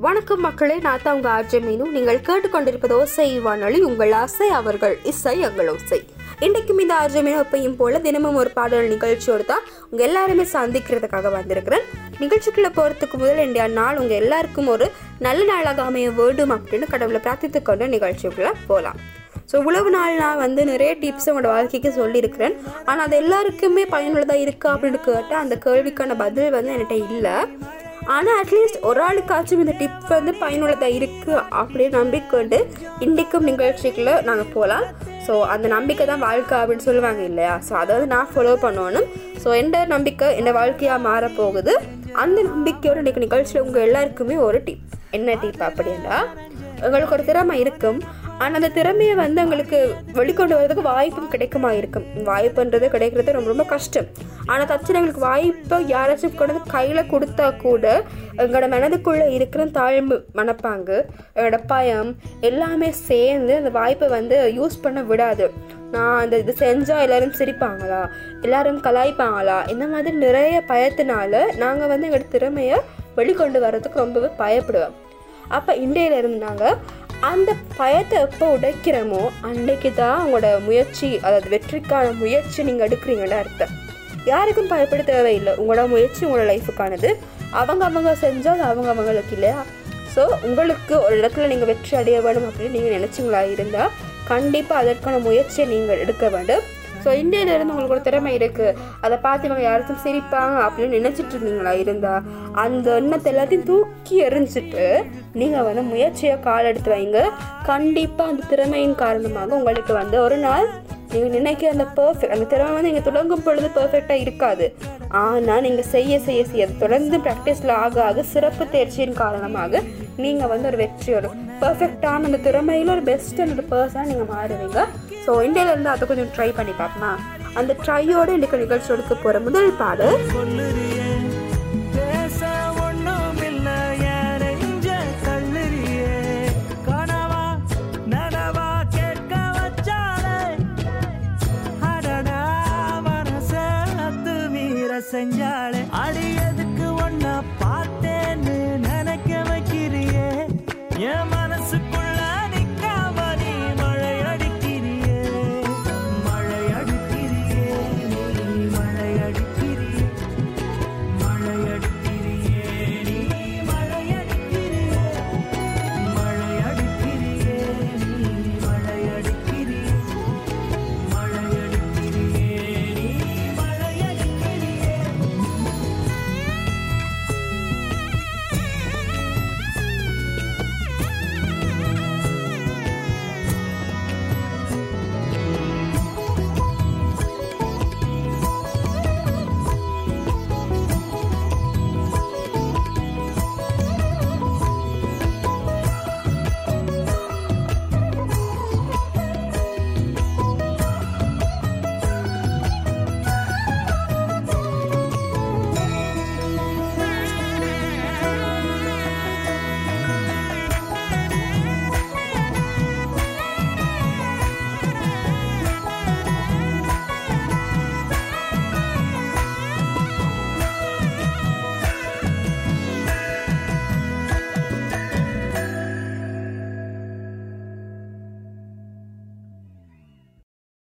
வணக்கம் மக்களே நான் தான் உங்கள் ஆர்ஜே மீனு நீங்கள் கேட்டுக்கொண்டிருப்பது ஓசை வானொலி உங்கள் ஆசை அவர்கள் இசை எங்கள் ஓசை இன்றைக்கும் இந்த ஆர்ஜே மீனு எப்பையும் போல தினமும் ஒரு பாடல் நிகழ்ச்சியோடு தான் உங்கள் எல்லாருமே சந்திக்கிறதுக்காக வந்திருக்கிறேன் நிகழ்ச்சிக்குள்ளே போகிறதுக்கு முதல் இந்தியா நாள் உங்கள் எல்லாருக்கும் ஒரு நல்ல நாளாக அமைய வேண்டும் அப்படின்னு கடவுளை பிரார்த்தித்து கொண்டு நிகழ்ச்சிக்குள்ளே போகலாம் ஸோ உழவு நாள் நான் வந்து நிறைய டிப்ஸ் உங்களோட வாழ்க்கைக்கு சொல்லியிருக்கிறேன் ஆனால் அது எல்லாருக்குமே பயனுள்ளதாக இருக்கா அப்படின்னு கேட்டால் அந்த கேள்விக்கான பதில் வந்து என்கிட்ட இல்லை ஆனால் அட்லீஸ்ட் ஒரு ஆளுக்காச்சும் இந்த டிப் வந்து பயனுள்ளதாக இருக்குது அப்படின்னு நம்பிக்கொண்டு இன்றைக்கும் நிகழ்ச்சிக்குள்ளே நாங்கள் போகலாம் ஸோ அந்த நம்பிக்கை தான் வாழ்க்கை அப்படின்னு சொல்லுவாங்க இல்லையா ஸோ அதை வந்து நான் ஃபாலோ பண்ணணும் ஸோ எந்த நம்பிக்கை எந்த வாழ்க்கையாக மாறப்போகுது அந்த நம்பிக்கையோட இன்றைக்கி நிகழ்ச்சியில் உங்கள் எல்லாருக்குமே ஒரு டிப் என்ன டிப் அப்படின்னா உங்களுக்கு ஒரு திறமை இருக்கும் ஆனால் அந்த திறமையை வந்து எங்களுக்கு வெளிக்கொண்டு வரதுக்கு வாய்ப்பும் கிடைக்குமா இருக்கும் வாய்ப்புன்றது கிடைக்கிறது ரொம்ப ரொம்ப கஷ்டம் ஆனால் தச்சுன்னு எங்களுக்கு வாய்ப்பை யாராச்சும் கொண்டு வந்து கையில் கொடுத்தா கூட எங்களோட மனதுக்குள்ளே இருக்கிற தாழ்வு மனப்பாங்கு எங்களோட பயம் எல்லாமே சேர்ந்து அந்த வாய்ப்பை வந்து யூஸ் பண்ண விடாது நான் அந்த இது செஞ்சால் எல்லாரும் சிரிப்பாங்களா எல்லாரும் கலாய்ப்பாங்களா இந்த மாதிரி நிறைய பயத்தினால நாங்கள் வந்து எங்களோட திறமையை வெளிக்கொண்டு வர்றதுக்கு ரொம்பவே பயப்படுவோம் அப்போ இந்தியாவில் இருந்தாங்க அந்த பயத்தை எப்போ உடைக்கிறோமோ அன்னைக்கு தான் உங்களோட முயற்சி அதாவது வெற்றிக்கான முயற்சி நீங்கள் எடுக்கிறீங்கன்னு அர்த்தம் யாருக்கும் பயப்பட தேவையில்லை உங்களோட முயற்சி உங்களோட லைஃபுக்கானது அவங்க அவங்க செஞ்சால் அது அவங்க அவங்களுக்கு இல்லையா ஸோ உங்களுக்கு ஒரு இடத்துல நீங்கள் வெற்றி அடைய வேணும் அப்படின்னு நீங்கள் நினச்சிங்களா இருந்தால் கண்டிப்பாக அதற்கான முயற்சியை நீங்கள் எடுக்க வேண்டும் ஸோ இந்தியாவிலேருந்து உங்களுக்கு ஒரு திறமை இருக்குது அதை பார்த்து இவங்க யாராச்சும் சிரிப்பாங்க அப்படின்னு நினச்சிட்டு இருந்தீங்களா இருந்தால் அந்த எண்ணத்தை எல்லாத்தையும் தூக்கி எறிஞ்சிட்டு நீங்கள் வந்து முயற்சியை கால் எடுத்து வைங்க கண்டிப்பாக அந்த திறமையின் காரணமாக உங்களுக்கு வந்து ஒரு நாள் நீங்கள் நினைக்கிற அந்த பர்ஃபெக்ட் அந்த திறமை வந்து நீங்கள் தொடங்கும் பொழுது பர்ஃபெக்டாக இருக்காது ஆனால் நீங்கள் செய்ய செய்ய செய்ய அது தொடர்ந்து ப்ராக்டிஸில் ஆக ஆக சிறப்பு தேர்ச்சியின் காரணமாக நீங்கள் வந்து ஒரு வெற்றியோட பர்ஃபெக்டான அந்த திறமையில் ஒரு பெஸ்ட்டான ஒரு பர்சனாக நீங்கள் மாறுவீங்க ஸோ இந்தியாவிலேருந்து அதை கொஞ்சம் ட்ரை பண்ணி பார்ப்போமா அந்த ட்ரையோட இன்றைக்கு நிகழ்ச்சி எடுக்க போகிற முதல் பாடல் கொல்லுறியே பேச ஒண்ணும் இல்ல என் நெஞ்ச தள்ளுறியே கனவா நனவா கேட்க வச்சாலே அடடா மனச அத்து மீற செஞ்சாலே அடியதுக்கு ஒன்ன பார்த்தேன்னு நினைக்க வைக்கிறியே என்